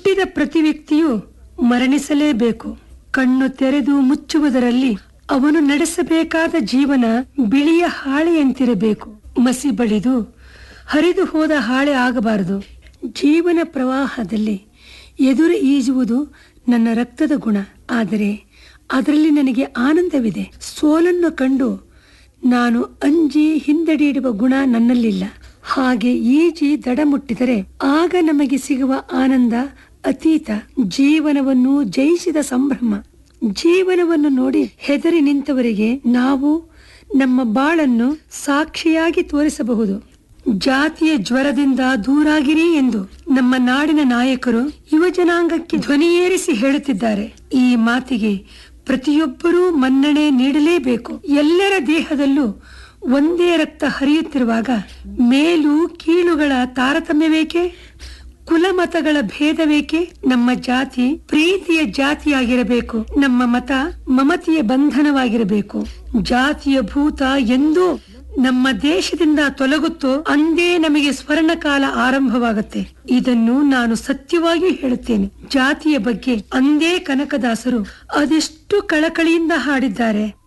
ಹುಟ್ಟಿದ ಪ್ರತಿ ವ್ಯಕ್ತಿಯು ಮರಣಿಸಲೇಬೇಕು ಕಣ್ಣು ತೆರೆದು ಮುಚ್ಚುವುದರಲ್ಲಿ ಅವನು ನಡೆಸಬೇಕಾದ ಜೀವನ ಬಿಳಿಯ ಹಾಳೆಯಂತಿರಬೇಕು ಮಸಿ ಬಳಿದು ಹರಿದು ಹೋದ ಹಾಳೆ ಆಗಬಾರದು ಜೀವನ ಪ್ರವಾಹದಲ್ಲಿ ಎದುರು ಈಜುವುದು ನನ್ನ ರಕ್ತದ ಗುಣ ಆದರೆ ಅದರಲ್ಲಿ ನನಗೆ ಆನಂದವಿದೆ ಸೋಲನ್ನು ಕಂಡು ನಾನು ಅಂಜಿ ಹಿಂದಡಿಯಿಡುವ ಗುಣ ನನ್ನಲ್ಲಿಲ್ಲ ಹಾಗೆ ಈಜಿ ದಡ ಮುಟ್ಟಿದರೆ ಆಗ ನಮಗೆ ಸಿಗುವ ಆನಂದ ಅತೀತ ಜೀವನವನ್ನು ಜಯಿಸಿದ ಸಂಭ್ರಮ ಜೀವನವನ್ನು ನೋಡಿ ಹೆದರಿ ನಿಂತವರಿಗೆ ನಾವು ನಮ್ಮ ಬಾಳನ್ನು ಸಾಕ್ಷಿಯಾಗಿ ತೋರಿಸಬಹುದು ಜಾತಿಯ ಜ್ವರದಿಂದ ದೂರಾಗಿರಿ ಎಂದು ನಮ್ಮ ನಾಡಿನ ನಾಯಕರು ಯುವಜನಾಂಗಕ್ಕೆ ಧ್ವನಿಯೇರಿಸಿ ಹೇಳುತ್ತಿದ್ದಾರೆ ಈ ಮಾತಿಗೆ ಪ್ರತಿಯೊಬ್ಬರೂ ಮನ್ನಣೆ ನೀಡಲೇಬೇಕು ಎಲ್ಲರ ದೇಹದಲ್ಲೂ ಒಂದೇ ರಕ್ತ ಹರಿಯುತ್ತಿರುವಾಗ ಮೇಲು ಕೀಳುಗಳ ತಾರತಮ್ಯವೇಕೆ ಕುಲಮತಗಳ ಭೇದವೇಕೆ ನಮ್ಮ ಜಾತಿ ಪ್ರೀತಿಯ ಜಾತಿಯಾಗಿರಬೇಕು ನಮ್ಮ ಮತ ಮಮತೆಯ ಬಂಧನವಾಗಿರಬೇಕು ಜಾತಿಯ ಭೂತ ಎಂದೂ ನಮ್ಮ ದೇಶದಿಂದ ತೊಲಗುತ್ತೋ ಅಂದೇ ನಮಗೆ ಸ್ವರ್ಣಕಾಲ ಆರಂಭವಾಗುತ್ತೆ ಇದನ್ನು ನಾನು ಸತ್ಯವಾಗಿ ಹೇಳುತ್ತೇನೆ ಜಾತಿಯ ಬಗ್ಗೆ ಅಂದೇ ಕನಕದಾಸರು ಅದೆಷ್ಟು ಕಳಕಳಿಯಿಂದ ಹಾಡಿದ್ದಾರೆ